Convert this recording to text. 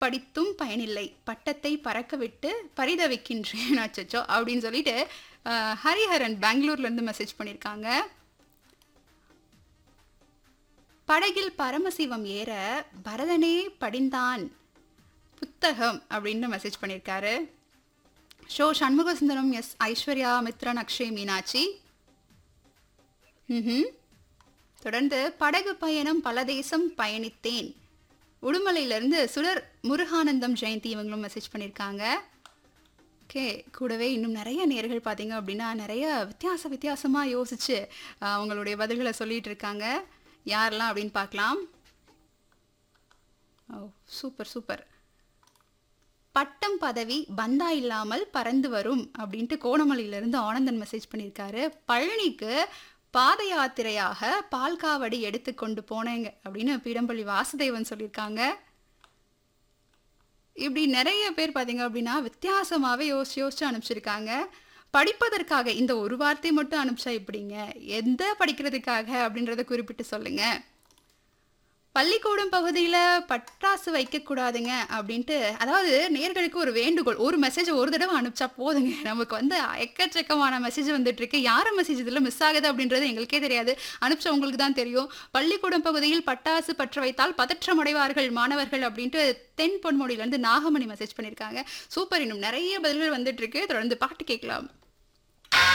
படித்தும் பயனில்லை பட்டத்தை பறக்க விட்டு பரிதவிக்கின்றேன் அச்சச்சோ அப்படின்னு சொல்லிட்டு அஹ், ஹரிஹரன் பெங்களூர்ல இருந்து மெசேஜ் பண்ணியிருக்காங்க படகில் பரமசிவம் ஏற பரதனே படிந்தான் புத்தகம் அப்படின்னு மெசேஜ் பண்ணியிருக்காரு ஷோ சண்முகசுந்தரம் எஸ் ஐஸ்வர்யா மித்ரன் அக்ஷய் மீனாட்சி ம்ஹும். தொடர்ந்து படகு பயணம் பல தேசம் பயணித்தேன் உடுமலையிலிருந்து சுடர் முருகானந்தம் ஜெயந்தி இவங்களும் மெசேஜ் பண்ணியிருக்காங்க ஓகே கூடவே இன்னும் நிறைய நேர்கள் பார்த்தீங்க அப்படின்னா நிறைய வித்தியாச வித்தியாசமாக யோசிச்சு ஆஹ், அவங்களுடைய பதில்களை சொல்லிட்டு இருக்காங்க யாரெல்லாம் அப்படின்னு பார்க்கலாம் ஓ சூப்பர் சூப்பர் பட்டம் பதவி பந்தா இல்லாமல் பறந்து வரும் அப்படின்ட்டு கோணமலையிலிருந்து ஆனந்தன் மெசேஜ் பண்ணியிருக்காரு பழனிக்கு பாத யாத்திரையாக பால்காவடி எடுத்து கொண்டு போனேங்க அப்படின்னு பீடம்பள்ளி வாசுதேவன் சொல்லியிருக்காங்க இப்படி நிறைய பேர் பார்த்தீங்க அப்படின்னா வித்தியாசமாகவே யோசிச்சு யோசிச்சு அனுப்பிச்சிருக்காங்க படிப்பதற்காக இந்த ஒரு வார்த்தை மட்டும் அனுப்பிச்சா எப்படிங்க எந்த படிக்கிறதுக்காக அப்படின்றத குறிப்பிட்டு சொல்லுங்க பள்ளிக்கூடம் பகுதியில் பட்டாசு வைக்கக்கூடாதுங்க அப்படின்ட்டு அதாவது நேர்களுக்கு ஒரு வேண்டுகோள் ஒரு மெசேஜ் ஒரு தடவை அனுப்பிச்சா போதுங்க நமக்கு வந்து எக்கச்சக்கமான மெசேஜ் வந்துட்டு இருக்கு யார் மெசேஜ் இதில் மிஸ் ஆகுது அப்படின்றது எங்களுக்கே தெரியாது அனுப்பிச்ச உங்களுக்கு தான் தெரியும் பள்ளிக்கூடம் பகுதியில் பட்டாசு பற்ற வைத்தால் பதற்றம் அடைவார்கள் மாணவர்கள் அப்படின்ட்டு தென் பொன்மொழியிலேருந்து நாகமணி மெசேஜ் பண்ணியிருக்காங்க சூப்பர் இன்னும் நிறைய பதில்கள் வந்துட்டு இருக்கு தொடர்ந்து பாட்டு கேட்கலாம்